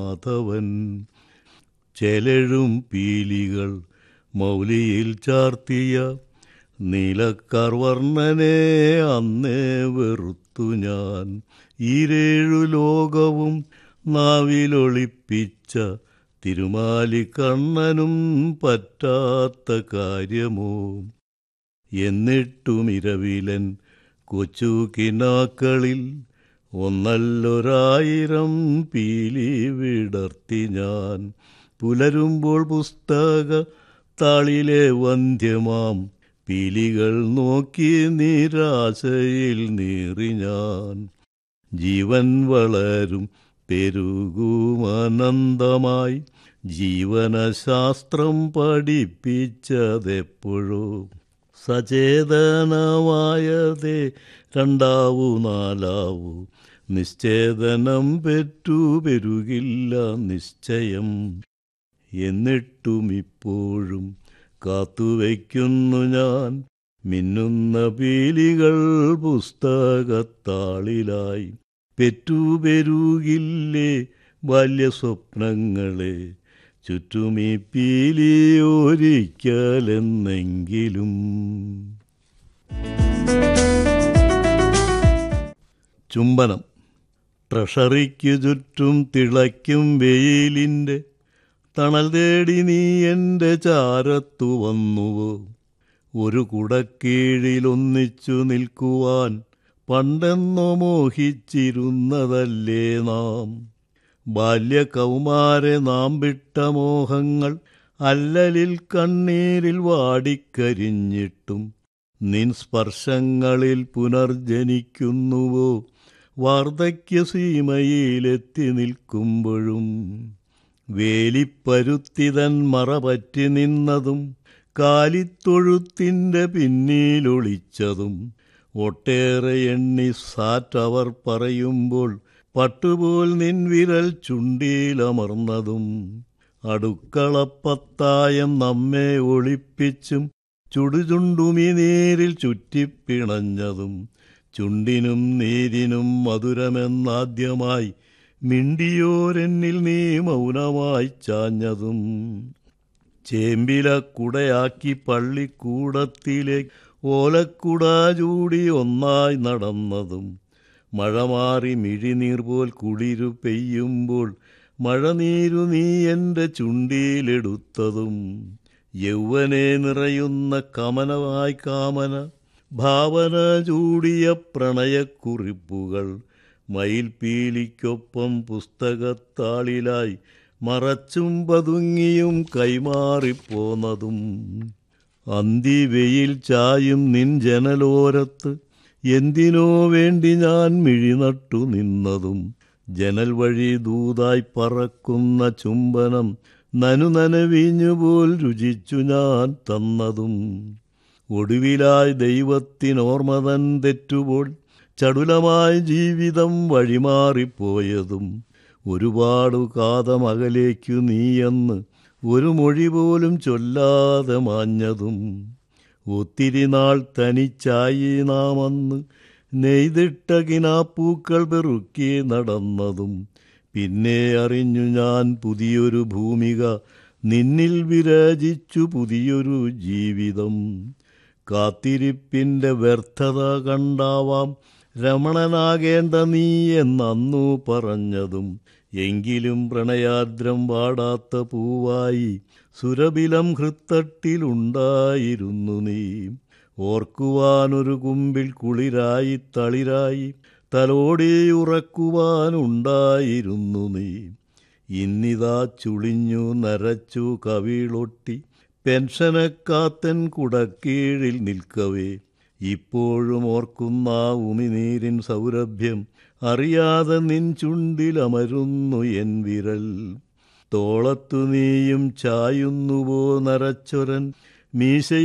മാധവൻ ചെലഴും പീലികൾ മൗലിയിൽ ചാർത്തിയ നീലക്കർവർണ്ണനെ അന്നേ വെറുത്തു ഞാൻ ഈരേഴു ലോകവും നാവിലൊളിപ്പിച്ച തിരുമാലിക്കണ്ണനും പറ്റാത്ത കാര്യമോ എന്നിട്ടും ഇരവിലൻ കൊച്ചു കിനാക്കളിൽ ഒന്നല്ലൊരായിരം പീലി വിടർത്തി ഞാൻ പുലരുമ്പോൾ പുസ്തക താളിലെ വന്ധ്യമാം പീലികൾ നോക്കി നിരാശയിൽ നീറി ഞാൻ ജീവൻ വളരും പെരുകുമനന്തമായി ജീവനശാസ്ത്രം പഠിപ്പിച്ചതെപ്പോഴോ സചേതനമായതേ രണ്ടാവു നാലാവു നിശ്ചേതനം പെറ്റു പെരുകില്ല നിശ്ചയം എന്നിട്ടും ഇപ്പോഴും കാത്തുവയ്ക്കുന്നു ഞാൻ മിന്നുന്ന പീലികൾ പുസ്തകത്താളിലായി പെറ്റുപെരുകില്ലേ ബാല്യസ്വപ്നങ്ങളെ ചുറ്റുമീ പീലിയൊരിക്കലെന്നെങ്കിലും ചുംബനം ട്രഷറിക്കു ചുറ്റും തിളയ്ക്കും വെയിലിൻ്റെ തണൽ തേടി നീ എൻ്റെ ചാരത്തു വന്നുവോ ഒരു കുടക്കീഴിലൊന്നിച്ചു നിൽക്കുവാൻ പണ്ടെന്നോ മോഹിച്ചിരുന്നതല്ലേ നാം ബാല്യകൗമാരെ നാം വിട്ട മോഹങ്ങൾ അല്ലലിൽ കണ്ണീരിൽ വാടിക്കരിഞ്ഞിട്ടും നിൻ സ്പർശങ്ങളിൽ പുനർജനിക്കുന്നുവോ വാർദ്ധക്യ സീമയിലെത്തി നിൽക്കുമ്പോഴും വേലിപ്പരുത്തിതൻ മറപറ്റി നിന്നതും കാലിത്തൊഴുത്തിൻ്റെ പിന്നിലൊളിച്ചതും ഒട്ടേറെ എണ്ണി സാറ്റവർ പറയുമ്പോൾ പട്ടുപോൽ നിൻ വിരൽ ചുണ്ടിയിലമർന്നതും അടുക്കളപ്പത്തായം നമ്മെ ഒളിപ്പിച്ചും ചുടുചുണ്ടുമി നീരിൽ ചുറ്റിപ്പിണഞ്ഞതും ചുണ്ടിനും നീരിനും മധുരമെന്നാദ്യമായി മിണ്ടിയോരെന്നിൽ നീ മൗനമായി ചാഞ്ഞതും ചേമ്പില കുടയാക്കി പള്ളിക്കൂടത്തിലെ ഓലക്കുട ചൂടി ഒന്നായി നടന്നതും മഴ മാറി മിഴിനീർ പോൽ കുളിരു പെയ്യുമ്പോൾ മഴനീരു നീ എൻ്റെ ചുണ്ടിയിലെടുത്തതും യൗവനെ നിറയുന്ന കമനമായി കാമന ഭാവന ചൂടിയ പ്രണയക്കുറിപ്പുകൾ മയിൽപീലിക്കൊപ്പം പുസ്തകത്താളിലായി മറച്ചും പതുങ്ങിയും കൈമാറിപ്പോന്നതും അന്തിവെയിൽ ചായും നിൻ ജനലോരത്ത് എന്തിനോ വേണ്ടി ഞാൻ മിഴിനട്ടു നിന്നതും ജനൽ വഴി ദൂതായി പറക്കുന്ന ചുംബനം നനുനനവിഞ്ഞുപോൽ രുചിച്ചു ഞാൻ തന്നതും ഒടുവിലായി ദൈവത്തിനോർമ്മതൻ തെറ്റുപോൾ ചടുലമായി ജീവിതം വഴിമാറിപ്പോയതും ഒരുപാടു കാതമകലേക്കു നീയെന്ന് ഒരു മൊഴി പോലും ചൊല്ലാതെ മാഞ്ഞതും ഒത്തിരി നാൾ തനിച്ചായി നാമന്ന് നെയ്തിട്ട കിനാപ്പൂക്കൾ പെറുക്കി നടന്നതും പിന്നെ അറിഞ്ഞു ഞാൻ പുതിയൊരു ഭൂമിക നിന്നിൽ വിരചിച്ചു പുതിയൊരു ജീവിതം കാത്തിരിപ്പിൻ്റെ വ്യർത്ഥത കണ്ടാവാം രമണനാകേണ്ട നീ എന്നന്നു പറഞ്ഞതും എങ്കിലും പ്രണയാദ്രം വാടാത്ത പൂവായി സുരബിലം ഹൃത്തട്ടിലുണ്ടായിരുന്നു നീ ഓർക്കുവാനൊരു കുമ്പിൽ കുളിരായി തളിരായി തലോടിയുറക്കുവാനുണ്ടായിരുന്നു നീ ഇന്നിതാ ചുളിഞ്ഞു നരച്ചു കവിളൊട്ടി പെൻഷനക്കാത്തൻ കുടക്കീഴിൽ നിൽക്കവേ ഇപ്പോഴും ഓർക്കുന്ന ഉമിനീരിൻ സൗരഭ്യം അറിയാതെ നിൻ ചുണ്ടിലമരുന്നു എൻ വിരൽ തോളത്തു നീയും ചായുന്നുവോ നരച്ചൊരൻ മീശ